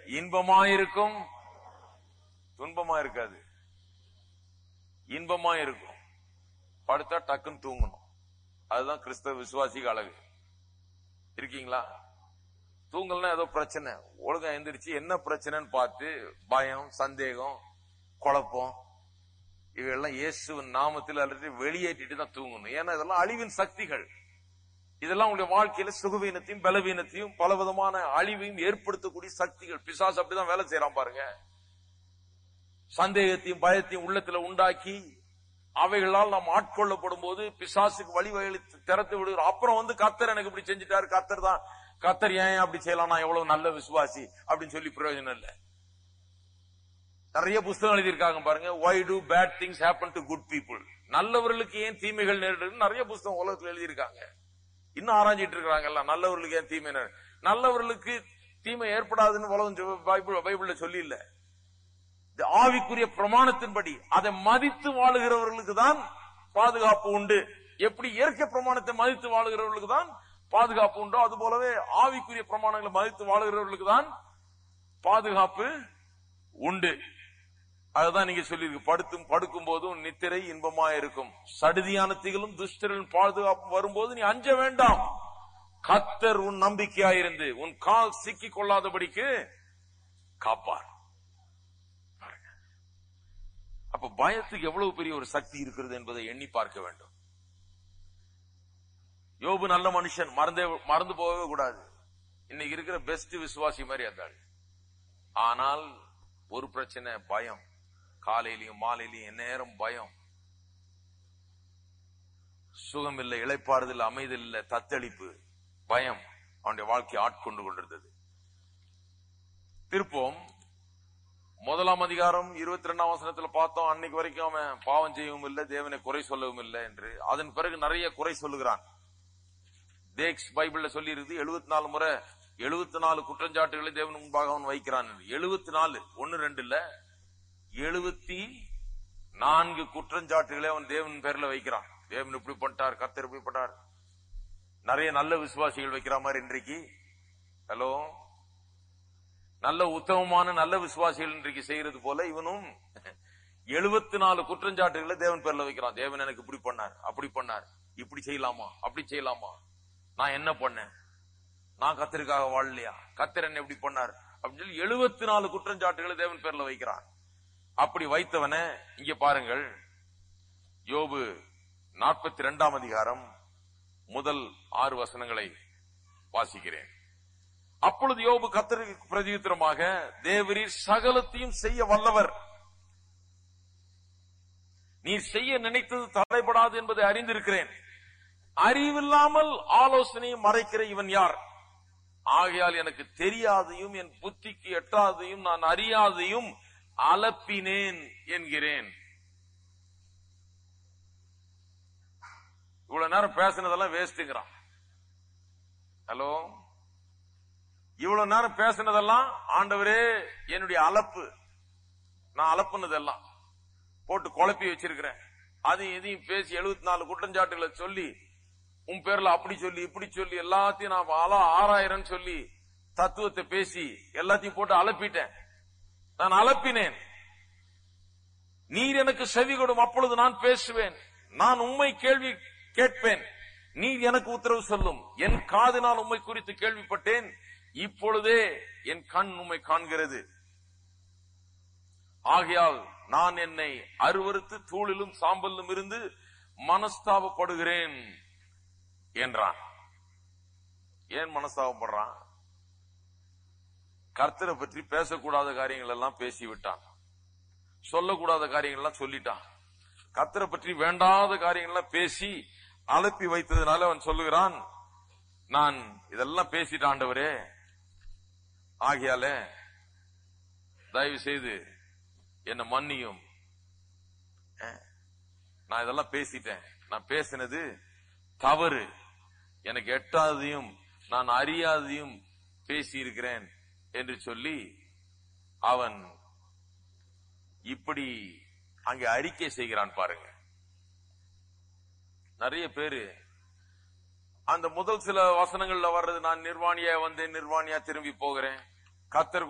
இன்பமாயிருக்கும் துன்பமா இருக்காது இன்பமா இருக்கும் படுத்தா டக்குன்னு தூங்கணும் அதுதான் கிறிஸ்தவ விசுவாசிக்கு அழகு இருக்கீங்களா தூங்கலன்னா ஏதோ பிரச்சனை ஒழுங்கா எந்திரிச்சு என்ன பிரச்சனைன்னு பார்த்து பயம் சந்தேகம் குழப்பம் இவையெல்லாம் இயேசுவின் நாமத்தில் அல்லது வெளியேற்றிட்டு தான் தூங்கணும் ஏன்னா இதெல்லாம் அழிவின் சக்திகள் இதெல்லாம் உங்களுடைய வாழ்க்கையில சுகவீனத்தையும் பலவீனத்தையும் பலவிதமான அழிவையும் ஏற்படுத்தக்கூடிய சக்திகள் பிசாசு அப்படிதான் வேலை செய்யறான் பாருங்க சந்தேகத்தையும் பயத்தையும் உள்ளத்துல உண்டாக்கி அவைகளால் நாம் ஆட்கொள்ளப்படும் போது பிசாசுக்கு வழி வகைகளை திறத்து விடுகிறோம் அப்புறம் வந்து கத்தர் எனக்கு இப்படி செஞ்சுட்டாரு கத்தர் தான் கத்தர் ஏன் அப்படி செய்யலாம் நான் எவ்வளவு நல்ல விசுவாசி அப்படின்னு சொல்லி பிரயோஜனம் இல்ல நிறைய புஸ்தகம் எழுதியிருக்காங்க பாருங்க why do bad things happen to good people நல்லவர்களுக்கு ஏன் தீமைகள் நேரிடுன்னு நிறைய புஸ்தகம் உலகத்துல எழுதியிருக்காங்க இன்னும் ஆராய்ஞ்சிட்டு இருக்கிறாங்கல்ல நல்லவர்களுக்கு ஏன் தீமை நேரிடும் நல்லவர்களுக்கு தீமை ஏற்படாதுன்னு உலகம் சொ- பைபிள் பைபிள்ல சொல்லி இல்ல இந்த ஆவிக்குரிய பிரமாணத்தின்படி அதை மதித்து வாழுகிறவர்களுக்கு தான் பாதுகாப்பு உண்டு எப்படி இயற்கை பிரமாணத்தை மதித்து வாழுகிறவர்களுக்கு தான் பாதுகாப்பு உண்டோ அது போலவே ஆவிக்குரிய பிரமாணங்களை மதித்து வாழுகிறவர்களுக்கு தான் பாதுகாப்பு உண்டு அதுதான் நீங்க சொல்லியிருக்கு படுத்தும் படுக்கும் போதும் நித்திரை இன்பமா இருக்கும் சடுதியான திகளும் துஷ்டரின் பாதுகாப்பு வரும்போது நீ அஞ்ச வேண்டாம் கத்தர் உன் நம்பிக்கையாயிருந்து உன் கால் சிக்கிக் கொள்ளாதபடிக்கு காப்பார் பாருங்க. அப்ப பயத்துக்கு எவ்வளவு பெரிய ஒரு சக்தி இருக்கிறது என்பதை எண்ணி பார்க்க வேண்டும் யோபு நல்ல மனுஷன் மறந்தே மறந்து போகவே கூடாது இன்னைக்கு இருக்கிற பெஸ்ட் விசுவாசி மாதிரி இருந்தாள் ஆனால் ஒரு பிரச்சனை பயம் காலையிலயும் மாலையிலயும் எந்நேரம் பயம் சுகம் இல்லை இளைப்பாறுதல் அமைதல் இல்லை தத்தளிப்பு பயம் அவனுடைய வாழ்க்கையை ஆட்கொண்டு கொண்டிருந்தது திருப்போம் முதலாம் அதிகாரம் இருபத்தி ரெண்டாம் வசனத்துல பார்த்தோம் அன்னைக்கு வரைக்கும் அவன் பாவம் செய்யவும் இல்லை தேவனை குறை சொல்லவும் இல்லை என்று அதன் பிறகு நிறைய குறை சொல்லுகிறான் தேக்ஸ் பைபிள்ல சொல்லி இருக்குது எழுபத்தி நாலு முறை எழுபத்தி நாலு குற்றஞ்சாட்டுகளை தேவன் முன்பாக அவன் வைக்கிறான் எழுபத்தி நாலு ஒன்னு ரெண்டு இல்ல எழுபத்தி நான்கு குற்றஞ்சாட்டுகளை அவன் தேவன் பேர்ல வைக்கிறான் தேவன் இப்படி பண்ணிட்டார் கத்தர் இப்படி பண்ணார் நிறைய நல்ல விசுவாசிகள் வைக்கிற மாதிரி இன்றைக்கு ஹலோ நல்ல உத்தமமான நல்ல விசுவாசிகள் இன்றைக்கு செய்யறது போல இவனும் எழுபத்தி நாலு குற்றஞ்சாட்டுகளை தேவன் பேர்ல வைக்கிறான் தேவன் எனக்கு இப்படி பண்ணார் அப்படி பண்ணார் இப்படி செய்யலாமா அப்படி செய்யலாமா நான் என்ன பண்ணேன் நான் கத்தருக்காக வாழலையா கத்தர் என்ன எப்படி பண்ணார் அப்படின்னு சொல்லி எழுபத்தி நாலு குற்றஞ்சாட்டுகளை தேவன் பேர்ல வைக்கிறான் அப்படி வைத்தவன இங்க பாருங்கள் யோபு நாற்பத்தி ரெண்டாம் அதிகாரம் முதல் ஆறு வசனங்களை வாசிக்கிறேன் அப்பொழுது யோபு கத்தருக்கு பிரதியுத்தரமாக தேவரீர் சகலத்தையும் செய்ய வல்லவர் நீர் செய்ய நினைத்தது தடைபடாது என்பதை அறிந்திருக்கிறேன் அறிவில்லாமல் ஆலோசனையை மறைக்கிற இவன் யார் ஆகையால் எனக்கு தெரியாதையும் என் புத்திக்கு எட்டாதையும் நான் அறியாதையும் அலப்பினேன் என்கிறேன் இவ்வளவு நேரம் பேசினதெல்லாம் வேஸ்ட்டுங்கிறான் ஹலோ இவ்வளவு நேரம் பேசினதெல்லாம் ஆண்டவரே என்னுடைய அலப்பு நான் அலப்புனதெல்லாம் போட்டு குழப்பி வச்சிருக்கிறேன் அதையும் இதையும் பேசி எழுபத்தி நாலு குற்றஞ்சாட்டுகளை சொல்லி உன் பேர்ல அப்படி சொல்லி இப்படி சொல்லி எல்லாத்தையும் நான் ஆளா ஆறாயிரம் சொல்லி தத்துவத்தை பேசி எல்லாத்தையும் போட்டு அலப்பிட்டேன் நான் அலப்பினேன் நீர் எனக்கு செவி கொடும் அப்பொழுது நான் பேசுவேன் நான் உண்மை கேள்வி கேட்பேன் நீர் எனக்கு உத்தரவு சொல்லும் என் காதினால் உண்மை குறித்து கேள்விப்பட்டேன் இப்பொழுதே என் கண் உண்மை காண்கிறது ஆகையால் நான் என்னை அருவருத்து தூளிலும் சாம்பலிலும் இருந்து மனஸ்தாபப்படுகிறேன் என்றான் ஏன் மனஸ்தாபப்படுறான் கர்த்தரை பற்றி பேசக்கூடாத காரியங்கள் எல்லாம் பேசிவிட்டான் சொல்லக்கூடாத காரியங்கள் எல்லாம் சொல்லிட்டான் கர்த்தரை பற்றி வேண்டாத காரியங்கள் எல்லாம் பேசி அலப்பி வைத்ததுனால அவன் சொல்லுகிறான் நான் இதெல்லாம் பேசிட்டு ஆண்டவரே ஆகையால தயவு செய்து என்ன மன்னியும் அஹ், நான் இதெல்லாம் பேசிட்டேன் நான் பேசினது தவறு எனக்கு எட்டாததையும் நான் அறியாததையும் பேசி இருக்கிறேன் என்று சொல்லி அவன் இப்படி அங்கே அறிக்கை செய்கிறான் பாருங்க நிறைய பேரு அந்த முதல் சில வசனங்கள்ல வர்றது நான் நிர்வாணியா வந்தேன் நிர்வாணியா திரும்பி போகிறேன் கத்தர்